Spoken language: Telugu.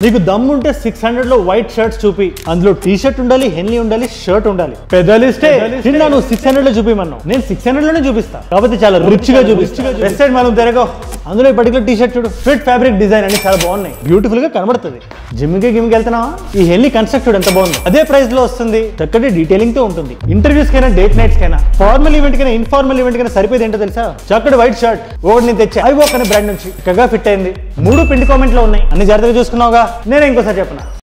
నీకు దమ్ము ఉంటే సిక్స్ హండ్రెడ్ లో వైట్ షర్ట్స్ చూపి అందులో టీ షర్ట్ ఉండాలి హెన్లీ ఉండాలి షర్ట్ ఉండాలి పెద్ద లిస్టే నిన్న నువ్వు సిక్స్ హండ్రెడ్ లో చూపిమన్నావు నేను సిక్స్ హండ్రెడ్ లోనే చూపిస్తా కాకపోతే చాలా రిచ్ గా చూపిస్తా వెస్ట్ సైడ్ మనం తిరగో అందులో ఈ పర్టికులర్ టీ షర్ట్ చూడు ఫిట్ ఫ్యాబ్రిక్ డిజైన్ అన్ని చాలా బాగున్నాయి బ్యూటిఫుల్ గా కనబడుతుంది జిమ్ కి గిమ్ కి వెళ్తున్నావా ఈ హెల్లీ కన్స్ట్రక్ట్ చూడు ఎంత బాగుంది అదే ప్రైస్ లో వస్తుంది చక్కటి డీటెయిలింగ్ తో ఉంటుంది ఇంటర్వ్యూస్ కైనా డేట్ నైట్స్ కైనా ఫార్మల్ ఈవెంట్ కైనా ఇన్ఫార్మల్ ఈవెంట్ కైనా సరిపోయేది ఏంటో తెలుసా చక్కటి వైట్ షర్ట్ ఒకటి నేను తెచ్చా ఐ వాక్ అనే బ్రాండ్ నుంచి చక్కగా ఫిట్ అయింది మూడు పిండి కామెంట్ లో ఉన్నాయి అన్ని జాగ్రత్తగా చూసుకున్నావుగా నేను ఇంకోసారి చెప్పనా